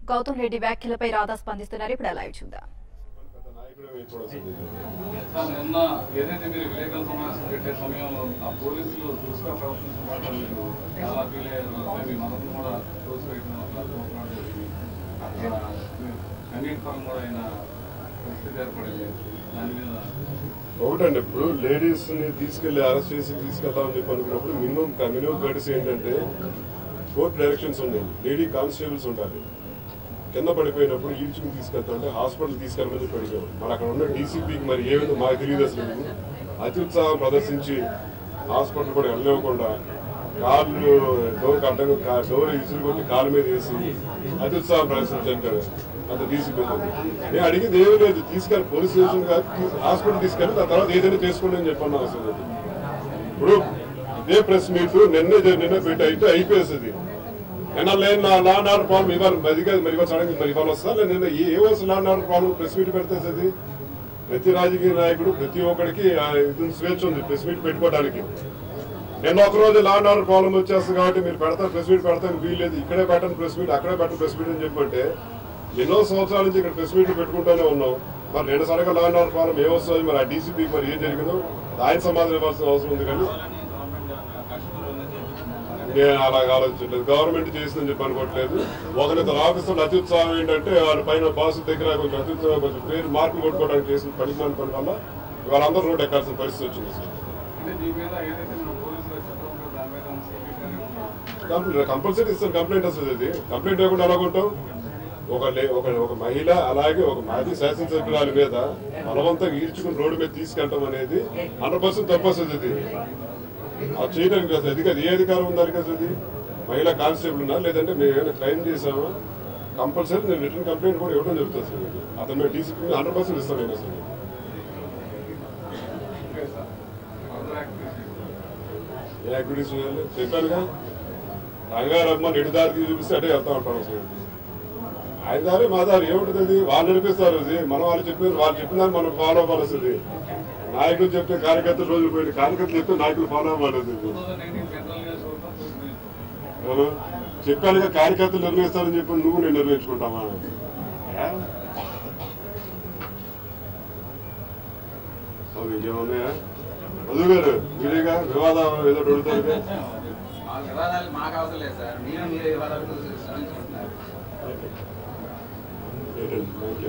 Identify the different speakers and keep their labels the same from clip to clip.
Speaker 1: గౌతమ్ రెడ్డి వ్యాఖ్యలపై రాధా స్పందిస్తున్నారు ఇప్పుడు లైవ్ చూద్దాం
Speaker 2: సార్, నిన్న ఏదైతే మీరు విలేకరుల సమావేశం పెట్టే సమయంలో ఆ పోలీసులు దురుసుగా ప్రవర్తించడం మీరు చాలా ఫీల్ అయ్యారు అంటే మీ మద్దతు కూడా దోసు పెట్టిన అక్కడ కన్నీటి పరం కూడా అయిన పరిస్థితి ఏర్పడింది దాని మీద
Speaker 3: ఒకటండి ఇప్పుడు లేడీస్ ని తీసుకెళ్లి అరెస్ట్ చేసి తీసుకెళ్దామని చెప్పి అనుకున్నప్పుడు మినిమం మినిమం కడిసి ఏంటంటే కోర్టు డైరెక్షన్స్ ఉన్నాయి లేడీ కానిస్టేబుల్స్ ఉండాలి కింద పడిపోయినప్పుడు ఈడ్చుకుని తీసుకెళ్తుంటే హాస్పిటల్ తీసుకెళ్ళమని చెప్పి అడిగాం మరి అక్కడ ఉన్న డీసీపీకి మరి ఏమిటో మాకు తెలియదు అసలు అత్యుత్సాహం ప్రదర్శించి హాస్పిటల్ కూడా వెళ్ళనివ్వకుండా కాళ్ళు డోర్ కట్టడం డోర్ ఇసురు కొట్టి కాలు మీద వేసి అత్యుత్సాహం ప్రదర్శించాను కదా అంత డీసీపీ నేను అడిగింది ఏమీ లేదు తీసుకెళ్ళి పోలీస్ స్టేషన్ కాదు తీ- హాస్పిటల్ తీసుకెళ్ళి దాని తర్వాత ఏదైనా చేసుకోండి అని చెప్పాను అసలు ఇప్పుడు ఇదే ప్రెస్ మీట్ నిన్నే జ- నిన్న పెట్టి అయితే అయిపోయేది నిన్న లేని నా లా అండ్ ఆర్డర్ ప్రాబ్లం ఇవాళ మరి కాదు మరి ఇవాళ సడన్ మరి ఇవాళ వస్తా లేదా నిన్న ఏ వస్తుంది law and order problem press meet పెడితే అది ప్రతి రాజకీయ నాయకుడు ప్రతి ఒక్కడికి ఆ ఇది స్వేచ్ఛ ఉంది ప్రెస్ మీట్ పెట్టుకోవడానికి నిన్న ఒక రోజు లా అండ్ ఆర్డర్ ప్రాబ్లం వచ్చేస్తుంది కాబట్టి మీరు పెడతారు ప్రెస్ మీట్ పెడతాను వీల్లేదు ఇక్కడే పెట్టండి ప్రెస్ మీట్ అక్కడే పెట్టండి ప్రెస్ మీట్ అని చెప్పంటే ఎన్నో సంవత్సరాల నుంచి ఇక్కడ ప్రెస్ మీట్ పెట్టుకుంటూనే ఉన్నాం మరి రెండు సడగా లా అండ్ ఆర్డర్ ప్రాబ్లం ఏమొస్తుంది మరి ఆ డీసీపీ మరి ఏం జరిగిందో ఆయన సమాధానం ఇవ్వాల్సిన అవసరం ఉంది కానీ నేను అలాగ ఆలోచించలేదు గవర్నమెంట్ చేసిందని చెప్పి అనుకోవట్లేదు ఒకరిద్దరు ఆఫీసర్లు అత్యుత్సాహం ఏంటంటే వాళ్ళ పైన బాస్ దగ్గర కొంచెం అత్యుత్సాహం కొంచెం పేరు మార్కులు కొట్టుకోవడానికి చేసిన పని పని పని వల్ల వాళ్ళందరూ రోడ్డు ఎక్కాల్సిన పరిస్థితి వచ్చింది సార్
Speaker 2: అంటే దీని మీద ఏదైతే మన పోలీసులు చెప్పడం ఉందో దాని మీద సీరియస్గానే ఉన్నాం
Speaker 3: కంప్లైంట్ కంపల్సరీ ఇస్తారు కంప్లైంట్ వస్తుంది అది కంప్లైంట్ లేకుండా ఎలాగుంటాం ఒక లే- ఒక ఒక మహిళ అలాగే ఒక మాజీ శాసనసభ్యురాలి మీద బలవంతంగా ఈడ్చుకుని రోడ్డు మీద తీసుకెళ్ళటం అనేది హండ్రెడ్ పర్సెంట్ తప్పు వస్తుంది అది అది చేయడానికి అసలు అది కాదు ఏ అధికారం ఉంది దానికి అసలు అది మహిళా కానిస్టేబుల్ ఉన్నా లేదంటే మేము ఏమైనా క్రైమ్ చేసామా కంపల్సరీ నేను రిటర్న్ కంప్లైంట్ కూడా ఇవ్వడం జరుగుతుంది సార్ ఇది. అతను మేము డీసీపీ హండ్రెడ్ పర్సెంట్ ఇస్తాను నేను అసలు
Speaker 2: ఓకే సార్ ఫర్దర్ యాక్టివిటీస్
Speaker 3: ఏ యాక్టివిటీస్ చేయాలి చెప్పానుగా రంగారమ్మ ఎటు దారికి చూపిస్తే అటే వెళ్తా ఉంటాం అసలు ఆయన దారి మా దారి ఏముంటుంది అది వాళ్ళు నడిపిస్తారు అది మనం వాళ్ళు చెప్పిన వాళ్ళు చెప్పిన దాన్ని మనం ఫాలో అవ్వాల్సింది నాయకులు చెప్తే కార్యకర్తలు రోజులు పోయింది కార్యకర్తలు చెప్తే నాయకులు ఫాలో అవ్వాలి
Speaker 2: టూ థౌసండ్ నైన్టీన్ జనరల్ గా చూద్దాం
Speaker 3: అవును. చెప్పానుగా కార్యకర్తలు నిర్ణయిస్తారని చెప్పి నువ్వు నేను నిర్ణయించుకుంటామా ఏ? అవును, ఇంకేమున్నాయా మధు గారు మీరేగా వివాదం ఏదో అడుగుతారు
Speaker 4: మా వివాదాలు మాకు అవసరం లేదు సార్ మీరు మీరు వివాదాలు సృష్టించుకుంటున్నారు
Speaker 3: ఏంటండి ఓకే.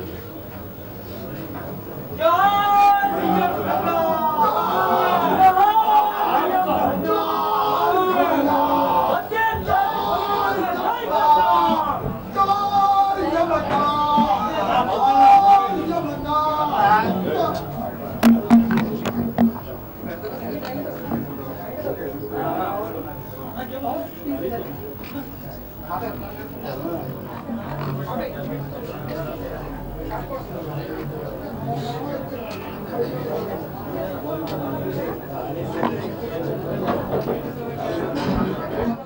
Speaker 5: Thank